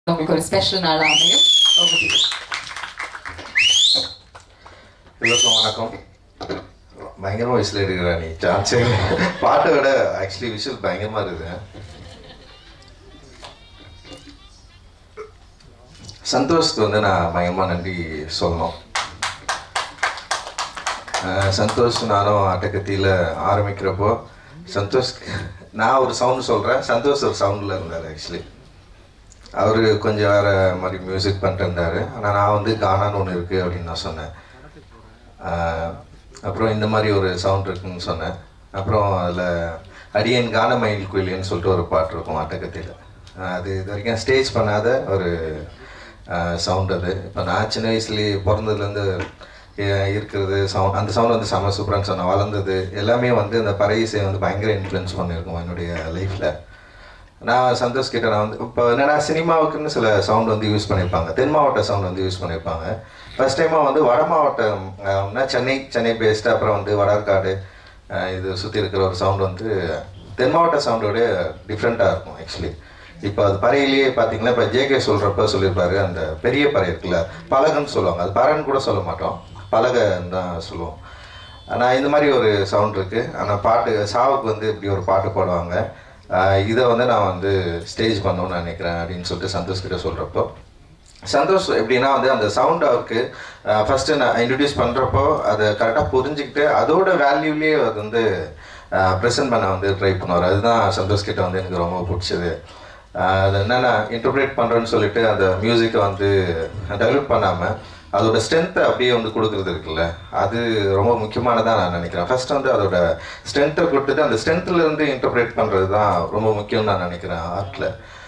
உங்களுக்கு ஒரு ஸ்பெஷல் நாள் அமையும் Over to you. எல்லோருக்கும் வணக்கம் பயங்கரமா விசில் எடுக்கிறா நீ சான்ஸே இல்லை. பாட்டை விட ஆக்சுவலி விஷுவல் பயங்கரமா இருக்குது சந்தோஷ்க்கு வந்து நான் பயங்கரமா நன்றி சொல்லணும் அஹ் சந்தோஷ் நானும் அட்டக்கத்தியில் ஆரம்பிக்கிறப்போ சந்தோஷ் நான் ஒரு சவுண்ட் சொல்கிறேன் சந்தோஷ் ஒரு சவுண்டில் இருந்தார் ஆக்சுவலி அவர் கொஞ்சம் வேறு மாதிரி மியூசிக் பண்ணிட்டு இருந்தார் ஆனால் நான் வந்து கானான்னு ஒன்று இருக்குது அப்படின்னு நான் சொன்னேன் ஆஹ் அப்புறம் இந்த மாதிரி ஒரு சவுண்ட் இருக்குன்னு சொன்னேன் அப்புறம் அதில் அடியன் கான மயில் குயிலின்னு சொல்லிட்டு ஒரு பாட்டு இருக்கும் அட்டகத்தியில் அது இது வரைக்கும் ஸ்டேஜ் பண்ணாத ஒரு சவுண்ட் அது இப்போ நான் சின்ன வயசுலேயே பிறந்ததுலேருந்து இருக்கிறது சவுண்ட் அந்த சவுண்ட் வந்து செம சூப்பரான்னு சொன்னேன் வளர்ந்தது எல்லாமே வந்து இந்த பறை இசை வந்து பயங்கர இன்ஃப்ளூயன்ஸ் பண்ணியிருக்கும் என்னுடைய லைஃப்பில் நான் சந்தோஷ் கிட்ட நான் வந்து இப்போ என்னன்னா சினிமாவுக்குன்னு சில சவுண்ட் வந்து யூஸ் பண்ணியிருப்பாங்க தென் மாவட்ட சவுண்ட் வந்து யூஸ் பண்ணியிருப்பாங்க ஃபர்ஸ்ட் டைமாக வந்து வட மாவட்டம் ஆஹ், சென்னை சென்னை பேஸ்டு அப்புறம் வந்து வடற்காடு ஆஹ், இது சுற்றி இருக்கிற ஒரு சவுண்ட் வந்து தென் மாவட்ட சவுண்டோட டிஃப்ரெண்ட்டாக இருக்கும் ஆக்சுவலி இப்போ அது பறையிலேயே பார்த்தீங்கன்னா இப்போ ஜேகே சொல்கிறப்ப சொல்லியிருப்பாரு அந்த பெரிய பறை இருக்குல்ல பலகன்னு சொல்லுவாங்க அது பறன்னு கூட சொல்ல மாட்டோம் பலகன்னு தான் சொல்லுவோம் ஆனால் இந்த மாதிரி ஒரு சவுண்ட் இருக்குது ஆனால் பாட்டு சாவுக்கு வந்து இப்படி ஒரு பாட்டு பாடுவாங்க ஆஹ் இதை வந்து நான் வந்து ஸ்டேஜ் பண்ணணும்னு நினைக்கிறேன் அப்படின்னு சொல்லிட்டு சந்தோஷ் கிட்ட சொல்கிறப்போ சந்தோஷ் எப்படின்னா வந்து அந்த சவுண்ட் அவருக்கு ஃபஸ்ட்டு நான் இன்ட்ரடியூஸ் பண்ணுறப்போ அதை கரெக்டாக புரிஞ்சுக்கிட்டு அதோட வேல்யூலேயே அது வந்து ப்ரெசென்ட் பண்ண வந்து ட்ரை பண்ணுவார் அதுதான் சந்தோஷ் கிட்ட வந்து எனக்கு ரொம்ப பிடிச்சது ஆஹ் அது என்னென்னா இன்டர்பிரேட் பண்ணுறேன்னு சொல்லிட்டு அந்த மியூசிக்கை வந்து டெவலப் பண்ணாமல் அதோட ஸ்ட்ரென்த்தை அப்படியே வந்து கொடுக்குறது இருக்குல்ல அது ரொம்ப முக்கியமானதாக நான் நினைக்கிறேன் ஃபர்ஸ்ட் வந்து அதோட ஸ்ட்ரென்த்தை கொடுத்துட்டு அந்த ஸ்ட்ரென்த்தில் இருந்து இன்டர்பிரேட் பண்ணுறது தான் ரொம்ப முக்கியம்னு நான் நினைக்கிறேன் ஆர்ட்டில்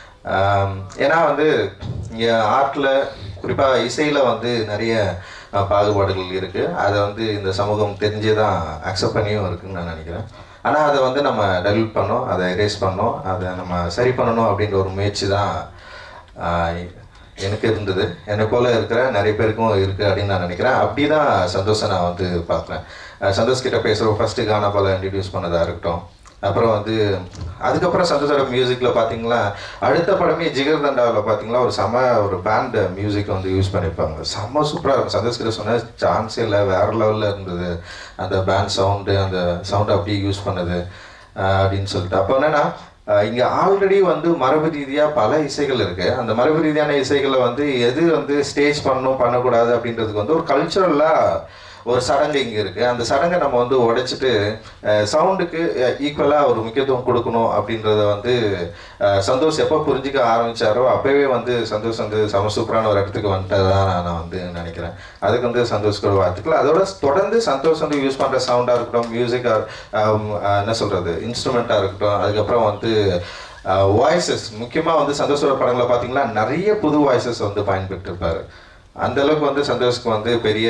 ஏன்னா வந்து இங்கே ஆர்ட்டில் குறிப்பாக இசையில் வந்து நிறைய அஹ், பாகுபாடுகள் இருக்குது அதை வந்து இந்த சமூகம் தெரிஞ்சே தான் அக்செப்ட் பண்ணியும் இருக்குன்னு நான் நினைக்கிறேன் ஆனால் அதை வந்து நம்ம டெவலப் பண்ணோம் அதை எரேஸ் பண்ணோம் அதை நம்ம சரி பண்ணணும் அப்படின்ற ஒரு முயற்சி தான் ஆஹ், எனக்கு இருந்தது என்னை போல இருக்கிற நிறைய பேருக்கும் இருக்குது அப்படின்னு நான் நினைக்கிறேன் அப்படி தான் சந்தோஷை நான் வந்து பார்க்குறேன் சந்தோஷ் கிட்ட பேசுகிறோம் ஃபஸ்ட்டு கானா போல இன்ட்ரடியூஸ் பண்ணதாக இருக்கட்டும் அப்புறம் வந்து அதுக்கப்புறம் சந்தோஷோட மியூசிக்கில் பார்த்தீங்களா அடுத்த படமே ஜிகர் தண்டாவில் பார்த்தீங்களா ஒரு செம ஒரு பேண்ட் மியூசிக் வந்து யூஸ் பண்ணியிருப்பாங்க செம்ம சூப்பராக இருக்கும் சந்தோஷ் கிட்ட சொன்ன சான்ஸே இல்லை வேறு லெவலில் இருந்தது அந்த பேண்ட் சவுண்டு அந்த சவுண்டை அப்படியே யூஸ் பண்ணது ஆஹ் அப்படின்னு சொல்லிட்டு அப்போ என்னன்னா ஆஹ் இங்க ஆல்ரெடி வந்து மரபு ரீதியா பல இசைகள் இருக்கு அந்த மரபு ரீதியான இசைகளை வந்து எது வந்து ஸ்டேஜ் பண்ணணும் பண்ணக்கூடாது அப்படின்றதுக்கு வந்து ஒரு கல்ச்சுரலா ஒரு சடங்கு இங்க இருக்கு அந்த சடங்கை நம்ம வந்து உடைச்சிட்டு சவுண்டுக்கு ஈக்குவலா ஒரு முக்கியத்துவம் கொடுக்கணும் அப்படின்றத வந்து அஹ், சந்தோஷ் எப்போ புரிஞ்சுக்க ஆரம்பிச்சாரோ அப்பவே வந்து சந்தோஷ் வந்து சம சூப்பரான ஒரு இடத்துக்கு வந்துட்டதா நான் வந்து நினைக்கிறேன் அதுக்கு வந்து சந்தோஷ்கோட வாழ்த்துக்கள் அதோட தொடர்ந்து சந்தோஷ் வந்து யூஸ் பண்ற சவுண்டா இருக்கட்டும் மியூசிக்கா என்ன சொல்றது இன்ஸ்ட்ருமெண்ட்டா இருக்கட்டும் அதுக்கப்புறம் வந்து வாய்ஸஸ் முக்கியமாக வந்து சந்தோஷோட படங்களை பார்த்தீங்கன்னா நிறைய புது வாய்ஸஸ் வந்து பயன்பெற்றிருப்பாரு அந்த அளவுக்கு வந்து சந்தோஷ்க்கு வந்து பெரிய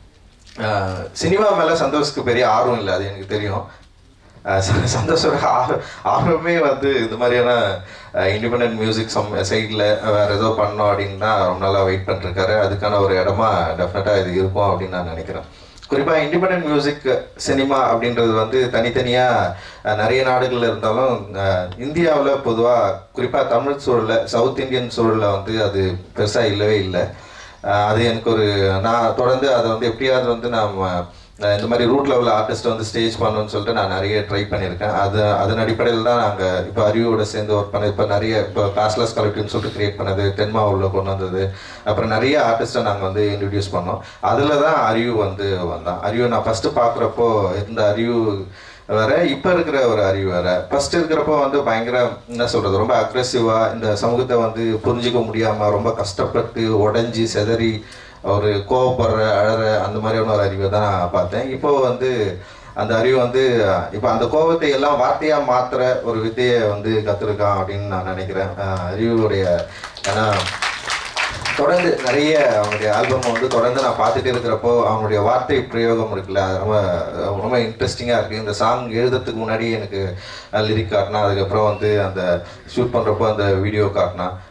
அஹ், சினிமா மேலே சந்தோஷ்க்கு பெரிய ஆர்வம் இல்லை அது எனக்கு தெரியும் அஹ், ச- சந்தோஷோட ஆர்வ ஆர்வமே வந்து இது மாதிரியான இண்டிபெண்ட் மியூசிக் சம் சைடில் வேற ஏதோ பண்ணோம் அப்படின்னு தான் ரொம்ப நாளாக வெயிட் பண்ணிருக்காரு அதுக்கான ஒரு இடமா டெஃபினட்டாக இது இருக்கும் அப்படின்னு நான் நினைக்கிறேன் குறிப்பாக இண்டிபெண்ட் மியூசிக் சினிமா அப்படின்றது வந்து தனித்தனியாக நிறைய நாடுகளில் இருந்தாலும் இந்தியாவில் பொதுவாக குறிப்பாக தமிழ் சூழலில் சவுத் இந்தியன் சூழலில் வந்து அது பெருசாக இல்லவே இல்லை அஹ் அது எனக்கு ஒரு நான் தொடர்ந்து அதை வந்து எப்படியாவது வந்து நாம் அஹ் இந்த மாதிரி ரூட் லெவல் ஆர்டிஸ்ட் வந்து ஸ்டேஜ் பண்ணணும்னு சொல்லிட்டு நான் நிறைய ட்ரை பண்ணியிருக்கேன் அது அதன் அடிப்படையில் தான் நாங்கள் இப்போ அறிவோட சேர்ந்து ஒர்க் பண்ணி இப்போ நிறைய இப்போ பேஸ்லஸ் கலெக்டிவ்னு சொல்லிட்டு கிரியேட் பண்ணது தென்மா உள்ள கொண்டு வந்தது அப்புறம் நிறைய ஆர்டிஸ்ட்டை நாங்கள் வந்து இன்ட்ரடியூஸ் பண்ணோம் அதில் தான் அறிவு வந்து வந்தான் அறிவு நான் ஃபஸ்ட்டு பார்க்குறப்போ இருந்த அறிவு வேற இப்போ இருக்கிற ஒரு அறிவு வேற ஃபர்ஸ்ட் இருக்கிறப்போ வந்து பயங்கர என்ன சொல்றது ரொம்ப அக்ரெசிவா இந்த சமூகத்தை வந்து புரிஞ்சிக்க முடியாம ரொம்ப கஷ்டப்பட்டு உடைஞ்சி செதறி ஒரு கோவப்படுற அழற அந்த மாதிரியான ஒரு அறிவை தான் நான் பார்த்தேன் இப்போ வந்து அந்த அறிவு வந்து இப்போ அந்த கோபத்தை எல்லாம் வார்த்தையா மாத்துற ஒரு வித்தையை வந்து கத்துருக்கான் அப்படின்னு நான் நினைக்கிறேன் அஹ் அறிவுடைய ஏன்னா தொடர்ந்து நிறைய அவங்களுடைய ஆல்பம் வந்து தொடர்ந்து நான் பார்த்துட்டே இருக்கிறப்போ அவங்களுடைய வார்த்தை பிரயோகம் இருக்குல்ல அது ரொம்ப ரொம்ப இன்ட்ரெஸ்டிங்காக இருக்குது இந்த சாங் எழுதுறதுக்கு முன்னாடி எனக்கு லிரிக் காட்டினா அதுக்கப்புறம் வந்து அந்த ஷூட் பண்ணுறப்போ அந்த வீடியோ காட்டினா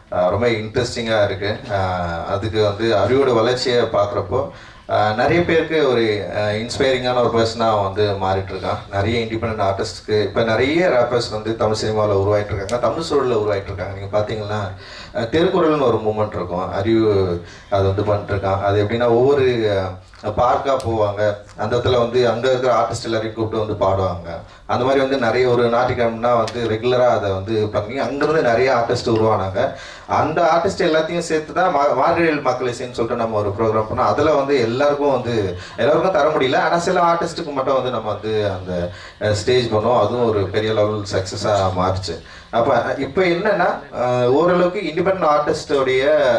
ஆஹ் ரொம்ப இன்ட்ரெஸ்டிங்காக இருக்குது அதுக்கு வந்து அறிவோட வளர்ச்சியை பார்க்குறப்போ நிறைய பேருக்கு ஒரு இன்ஸ்பைரிங்கான ஒரு பர்சனாக வந்து மாறிட்டு இருக்கான் நிறைய இண்டிபெண்ட் ஆர்டிஸ்ட்க்கு இப்போ நிறைய ரேப்பர்ஸ் வந்து தமிழ் சினிமாவில் உருவாயிட்டு இருக்காங்க தமிழ் சூழலில் உருவாயிட்டு இருக்காங்க நீங்கள் பார்த்தீங்கன்னா அஹ், திருக்குறள்னு ஒரு மூமெண்ட் இருக்கும் அறிவு அது வந்து பண்ணிட்டு இருக்கான் அது எப்படின்னா ஒவ்வொரு பார்க்காக போவாங்க அந்த இடத்துல வந்து அங்கே இருக்கிற ஆர்டிஸ்ட் எல்லாரையும் கூப்பிட்டு வந்து பாடுவாங்க அந்த மாதிரி வந்து நிறைய ஒரு ஞாயிற்றுக்கிழமைனா வந்து ரெகுலராக அதை வந்து பண்ணி அங்கேருந்து நிறைய ஆர்டிஸ்ட் உருவானாங்க அந்த ஆர்டிஸ்ட் எல்லாத்தையும் சேர்த்து தான் மா மார்கழியல் மக்கள் இசைன்னு சொல்லிட்டு நம்ம ஒரு ப்ரோக்ராம் பண்ணோம் அதில் வந்து எல்லாருக்கும் வந்து எல்லாருக்கும் தர முடியல ஆனால் சில ஆர்டிஸ்ட்டுக்கு மட்டும் வந்து நம்ம வந்து அந்த ஸ்டேஜ் பண்ணோம் அதுவும் ஒரு பெரிய லெவல் சக்ஸஸாக மாறுச்சு அப்போ இப்போ என்னன்னா அஹ், ஓரளவுக்கு இண்டிபெண்ட் ஆர்டிஸ்டோடைய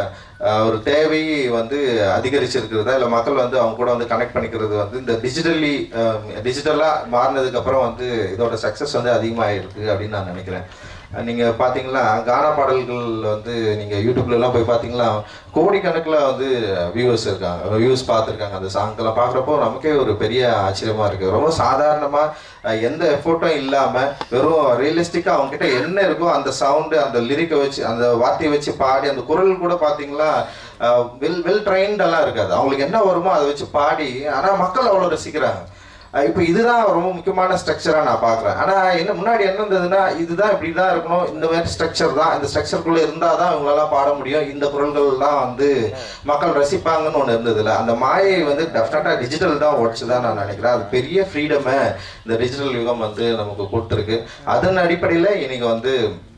ஒரு தேவை வந்து அதிகரிச்சிருக்கிறதா இல்லை மக்கள் வந்து அவங்க கூட வந்து கனெக்ட் பண்ணிக்கிறது வந்து இந்த டிஜிட்டலி டிஜிட்டலாக மாறினதுக்கு அப்புறம் வந்து இதோட சக்ஸஸ் வந்து அதிகமாகிருக்கு அப்படின்னு நான் நினைக்கிறேன் நீங்கள் பார்த்தீங்கன்னா கானா பாடல்கள் வந்து நீங்கள் யூடியூப்லலாம் போய் பார்த்தீங்கன்னா கோடிக்கணக்கில் வந்து வியூவர்ஸ் இருக்காங்க வியூஸ் பார்த்துருக்காங்க அந்த சாங்கெல்லாம் பார்க்குறப்போ நமக்கே ஒரு பெரிய ஆச்சரியமாக இருக்குது ரொம்ப சாதாரணமாக எந்த எஃபோர்ட்டும் இல்லாமல் வெறும் ரியலிஸ்டிக்காக அவங்ககிட்ட என்ன இருக்கோ அந்த சவுண்டு அந்த லிரிக்கை வச்சு அந்த வார்த்தையை வச்சு பாடி அந்த குரல் கூட பார்த்தீங்களா வெல் வெல் ட்ரைன்டெல்லாம் இருக்காது அவங்களுக்கு என்ன வருமோ அதை வச்சு பாடி ஆனால் மக்கள் அவ்வளோ ரசிக்கிறாங்க அஹ் இப்போ இதுதான் ரொம்ப முக்கியமான ஸ்ட்ரக்சராக நான் பார்க்குறேன் ஆனால் என்ன முன்னாடி என்ன இருந்ததுன்னா இதுதான் இப்படி தான் இருக்கணும் இந்த மாதிரி ஸ்ட்ரக்சர் தான் இந்த ஸ்ட்ரக்சருக்குள்ளே இருந்தால் தான் இவங்களால பாட முடியும் இந்த குரல்கள்லாம் வந்து மக்கள் ரசிப்பாங்கன்னு ஒன்று இருந்ததுல அந்த மாயை வந்து டெஃபினட்டாக டிஜிட்டல் தான் உடச்சு தான் நான் நினைக்கிறேன் அது பெரிய ஃப்ரீடமை இந்த டிஜிட்டல் யுகம் வந்து நமக்கு கொடுத்துருக்கு அதன் அடிப்படையில் இன்னைக்கு வந்து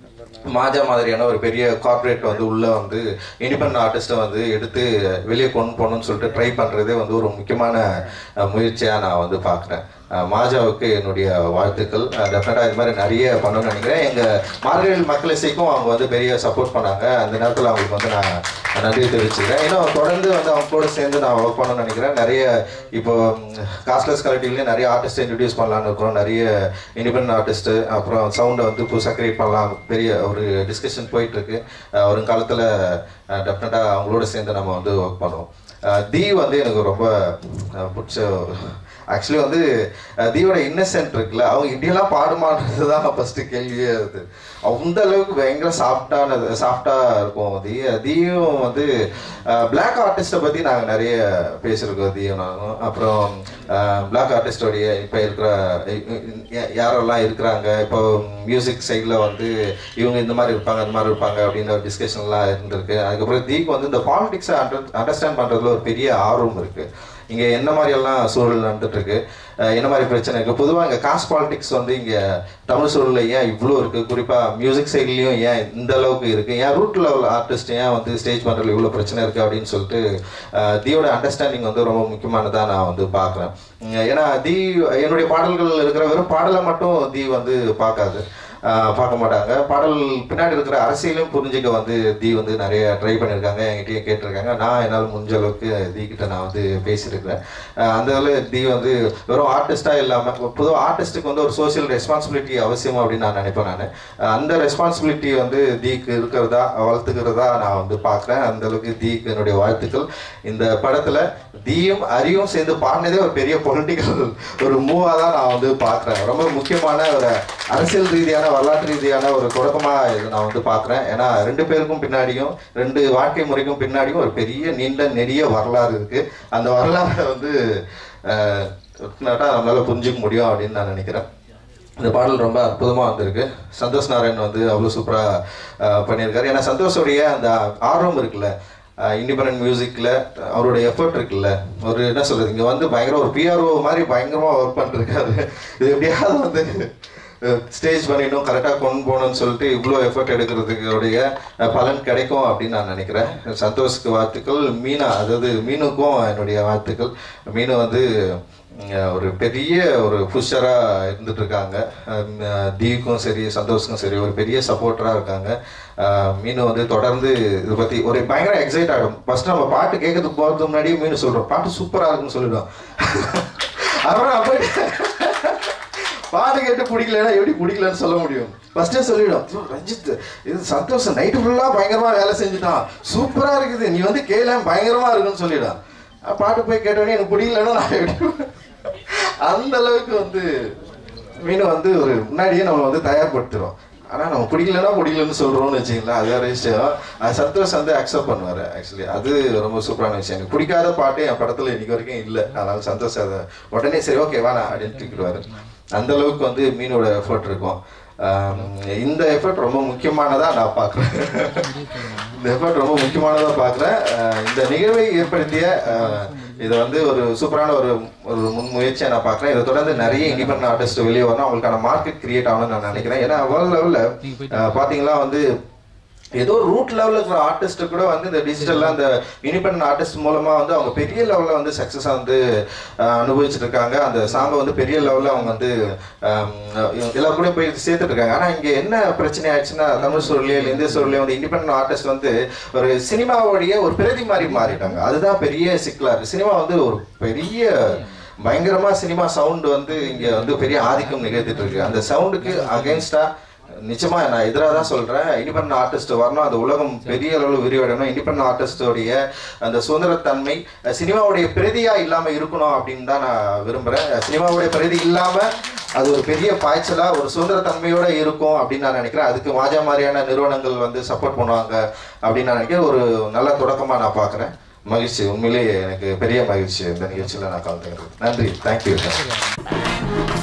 மாஜா மாதிரியான ஒரு பெரிய கார்ப்பரேட் வந்து உள்ள வந்து இண்டிபெண்ட் ஆர்டிஸ்ட்டை வந்து எடுத்து வெளியே கொண்டு போகணும்னு சொல்லிட்டு ட்ரை பண்ணுறதே வந்து ஒரு முக்கியமான அஹ், முயற்சியா நான் வந்து பார்க்குறேன் மாஜாவுக்கு என்னுடைய வாழ்த்துக்கள் டெஃபினட்டாக இது மாதிரி நிறைய பண்ணணும்னு நினைக்கிறேன் எங்கள் மார்கழில் மக்கள் இசைக்கும் அவங்க வந்து பெரிய சப்போர்ட் பண்ணாங்க அந்த நேரத்தில் அவங்களுக்கு வந்து நான் நன்றி தெரிவிச்சுக்கிறேன் இன்னும் தொடர்ந்து வந்து அவங்க கூட சேர்ந்து நான் ஒர்க் பண்ணணும்னு நினைக்கிறேன் நிறைய இப்போ காஸ்ட்லெஸ் கலெக்டிவ்லேயே நிறைய ஆர்டிஸ்ட் இன்ட்ரடியூஸ் பண்ணலான்னு இருக்கிறோம் நிறைய இண்டிபெண்ட் ஆர்டிஸ்ட்டு அப்புறம் சவுண்டை வந்து புதுசாக கிரியேட் பண்ணலாம் பெரிய ஒரு டிஸ்கஷன் போயிட்டு இருக்கு அஹ் வருங்காலத்தில் டெஃபினட்டாக அவங்களோட சேர்ந்து நம்ம வந்து ஒர்க் பண்ணுவோம் அஹ் தீ வந்து எனக்கு ரொம்ப அஹ், பிடிச்ச ஆக்சுவலி வந்து அஹ், தீயோட இன்னசென்ட் இருக்குல்ல அவங்க இப்படியெல்லாம் பாடுமான்றது தான் ஃபஸ்ட்டு கேள்வியே அது அந்த அளவுக்கு பயங்கர சாஃப்டானது சாஃப்டாக இருக்கும் தீ தீயும் வந்து பிளாக் ஆர்டிஸ்ட்டை பற்றி நாங்கள் நிறைய பேசியிருக்கோம் தீயும் நானும் அப்புறம் பிளாக் ஆர்டிஸ்டோடைய இப்போ இருக்கிற யா- யாரெல்லாம் இருக்கிறாங்க இப்போ மியூசிக் சைடில் வந்து இவங்க இந்த மாதிரி இருப்பாங்க இந்த மாதிரி இருப்பாங்க அப்படின்ற ஒரு டிஸ்கஷன்லாம் இருந்திருக்கு அதுக்கப்புறம் தீக்கு வந்து இந்த பாலிடிக்ஸை அண்டர் அண்டர்ஸ்டாண்ட் பண்ணுறதுல ஒரு பெரிய ஆர்வம் இருக்குது இங்கே என்ன மாதிரி எல்லாம் சூழல் நடந்துட்டு இருக்கு அஹ் என்ன மாதிரி பிரச்சனை இருக்குது பொதுவாக இங்கே காஸ்ட் பாலிடிக்ஸ் வந்து இங்கே தமிழ் சூழலில் ஏன் இவ்வளோ இருக்குது குறிப்பாக மியூசிக் சைட்லேயும் ஏன் இந்த அளவுக்கு இருக்குது ஏன் ரூட் லெவல் ஆர்டிஸ்ட் ஏன் வந்து ஸ்டேஜ் பண்ணுறதுல இவ்வளோ பிரச்சனை இருக்குது அப்படின்னு சொல்லிட்டு அஹ் தீயோட அண்டர்ஸ்டாண்டிங் வந்து ரொம்ப முக்கியமானதாக நான் வந்து பார்க்குறேன் ஏன்னா தீ என்னுடைய பாடல்கள் இருக்கிற வெறும் பாடலை மட்டும் தீ வந்து பார்க்காது ஆஹ் பார்க்க மாட்டாங்க பாடல் பின்னாடி இருக்கிற அரசியலையும் புரிஞ்சுக்க வந்து தீ வந்து நிறைய ட்ரை பண்ணியிருக்காங்க என்கிட்டயும் கேட்டிருக்காங்க நான் என்னால் முடிஞ்ச அளவுக்கு தீ கிட்ட நான் வந்து பேசியிருக்கிறேன் ஆஹ் அந்த இதில் தீ வந்து வெறும் ஆர்டிஸ்டாக இல்லாமல் பொதுவாக ஆர்டிஸ்ட்டுக்கு வந்து ஒரு சோஷியல் ரெஸ்பான்சிபிலிட்டி அவசியம் அப்படின்னு நான் நினைப்பேன் நான் அந்த ரெஸ்பான்சிபிலிட்டி வந்து தீக்கு இருக்கிறதா வளர்த்துக்கிறதா நான் வந்து பார்க்குறேன் அந்த அளவுக்கு தீக்கு என்னுடைய வாழ்த்துக்கள் இந்த படத்தில் தீயும் அரியும் சேர்ந்து பாடினதே ஒரு பெரிய பொலிட்டிக்கல் ஒரு மூவாக தான் நான் வந்து பார்க்குறேன் ரொம்ப முக்கியமான ஒரு அரசியல் ரீதியான வரலாற்று ரீதியான ஒரு தொடக்கமாக இது நான் வந்து பார்க்குறேன் ஏன்னா ரெண்டு பேருக்கும் பின்னாடியும் ரெண்டு வாழ்க்கை முறைக்கும் பின்னாடியும் ஒரு பெரிய நீண்ட நெடிய வரலாறு இருக்குது அந்த வரலாறை வந்து அஹ், நம்மளால புரிஞ்சுக்க முடியும் அப்படின்னு நான் நினைக்கிறேன் இந்த பாடல் ரொம்ப அற்புதமாக வந்திருக்கு சந்தோஷ் நாராயண் வந்து அவ்வளோ சூப்பராக பண்ணியிருக்காரு ஏன்னா சந்தோஷோடைய அந்த ஆர்வம் இருக்குல்ல இண்டிபெண்ட் மியூசிக்கில் அவரோட எஃபர்ட் இருக்குல்ல ஒரு என்ன சொல்கிறது இங்கே வந்து பயங்கர ஒரு பிஆர்ஓ மாதிரி பயங்கரமாக ஒர்க் பண்ணிருக்காரு இது எப்படியாவது வந்து ஸ்டேஜ் பண்ணிடணும் கரெக்டாக கொண்டு போகணும்னு சொல்லிட்டு இவ்வளோ எஃபர்ட் எடுக்கிறதுக்குடைய அஹ், பலன் கிடைக்கும் அப்படின்னு நான் நினைக்கிறேன் சந்தோஷ்க்கு வாழ்த்துக்கள் மீனா அதாவது மீனுக்கும் என்னுடைய வாழ்த்துக்கள் மீனு வந்து அஹ், ஒரு பெரிய ஒரு புஷராக இருந்துட்டு இருக்காங்க அஹ், தீவுக்கும் சரி சந்தோஷுக்கும் சரி ஒரு பெரிய சப்போர்ட்டராக இருக்காங்க அஹ், மீனு வந்து தொடர்ந்து இதை பற்றி ஒரு பயங்கர எக்ஸைட் ஆகும் ஃபர்ஸ்ட் நம்ம பாட்டு கேட்கறதுக்கு போகிறதுக்கு முன்னாடியே மீனு சொல்கிறோம் பாட்டு சூப்பராக இருக்குன்னு சொல்லிடுவோம் அப்புறம் அப்போ பாட்டு கேட்டு பிடிக்கலன்னா எப்படி பிடிக்கலன்னு சொல்ல முடியும் ஃபர்ஸ்டே சொல்லிடும் "ஐயோ, ரஞ்சித் இது சந்தோஷம் நைட்டு ஃபுல்லாக பயங்கரமா வேலை செஞ்சுட்டான் சூப்பரா இருக்குது நீ வந்து கேள பயங்கரமா இருக்குன்னு சொல்லிடும் அஹ் பாட்டு போய் கேட்டோடனே எனக்கு பிடிக்கலன்னா நான் எப்படி அந்த அளவுக்கு வந்து மீன் வந்து ஒரு முன்னாடியே நம்ம வந்து தயார்படுத்துறோம் ஆனால் நம்ம பிடிக்கலன்னா பிடிக்கலன்னு சொல்கிறோம்னு வச்சுங்களேன் அது வேற விஷயம் அது சந்தோஷ் வந்து அக்செப்ட் பண்ணுவார் ஆக்சுவலி அது ரொம்ப சூப்பரான விஷயம் எனக்கு பிடிக்காத பாட்டு என் படத்தில் இன்னைக்கு வரைக்கும் இல்லை அதனால சந்தோஷ் அதை உடனே சரி ஓகே வேணாம் அப்படின்னு தூக்கிடுவார் அந்த அளவுக்கு வந்து மீனோட எஃபர்ட் இருக்கும் ஆம், இந்த எஃபர்ட் ரொம்ப முக்கியமானதாக நான் பார்க்குறேன் இந்த எஃபர்ட் ரொம்ப முக்கியமானதாக பார்க்குறேன் இந்த நிகழ்வை ஏற்படுத்திய அஹ், இதை வந்து ஒரு சூப்பரான ஒரு ஒரு முன்முயற்சியை நான் பார்க்குறேன் இதை தொடர்ந்து நிறைய இண்டிபெண்ட் ஆர்டிஸ்ட் வெளியே வரணும் அவங்களுக்கான மார்க்கெட் கிரியேட் ஆகணும்னு நான் நினைக்கிறேன் ஏன்னா வேர்ல்ட் லெவலில் பார்த்தீங்களா வந்து ஏதோ ரூட் லெவலில் இருக்கிற ஆர்டிஸ்ட் கூட வந்து இந்த டிஜிட்டலில் அந்த இண்டிபெண்ட் ஆர்டிஸ்ட் மூலமாக வந்து அவங்க பெரிய லெவலில் வந்து சக்ஸஸாக வந்து அஹ், அனுபவிச்சுட்டு இருக்காங்க அந்த சாங்கை வந்து பெரிய லெவலில் அவங்க வந்து அஹ், எல்லாரும் கூட போய் சேர்த்துட்டு இருக்காங்க ஆனால் இங்கே என்ன பிரச்சனை ஆயிடுச்சுன்னா தமிழ் சூழலையோ இல்லை இந்திய சூழலையோ வந்து இண்டிபெண்ட் ஆர்டிஸ்ட் வந்து ஒரு சினிமாவுடைய ஒரு பிரதி மாதிரி மாறிட்டாங்க அதுதான் பெரிய சிக்கலா இருக்கு சினிமா வந்து ஒரு பெரிய பயங்கரமா சினிமா சவுண்ட் வந்து இங்க வந்து பெரிய ஆதிக்கம் நிகழ்த்திட்டு இருக்கு அந்த சவுண்டுக்கு அகைன்ஸ்டா நிச்சயமா நான் எதிராக தான் சொல்றேன் இண்டிபெண்ட் ஆர்டிஸ்ட் வரணும் அந்த உலகம் பெரிய அளவில் விரிவடையணும் இண்டிபெண்ட் ஆர்டிஸ்டோடைய அந்த சுதந்திரத்தன்மை அஹ், சினிமாவுடைய பிரதியா இல்லாம இருக்கணும் அப்படின்னு தான் நான் விரும்புறேன் அஹ், சினிமாவுடைய பிரதி இல்லாம அது ஒரு பெரிய பாய்ச்சலா ஒரு சுதந்திரத்தன்மையோட இருக்கும் அப்படின்னு நான் நினைக்கிறேன் அதுக்கு மாஜா மாதிரியான நிறுவனங்கள் வந்து சப்போர்ட் பண்ணுவாங்க அப்படின்னு நான் நினைக்கிறேன் ஒரு நல்ல தொடக்கமா நான் பார்க்குறேன் மகிழ்ச்சி உண்மையிலேயே எனக்கு பெரிய மகிழ்ச்சி இந்த நிகழ்ச்சியில் நான் கலந்துக்கிறேன் நன்றி தேங்க்யூ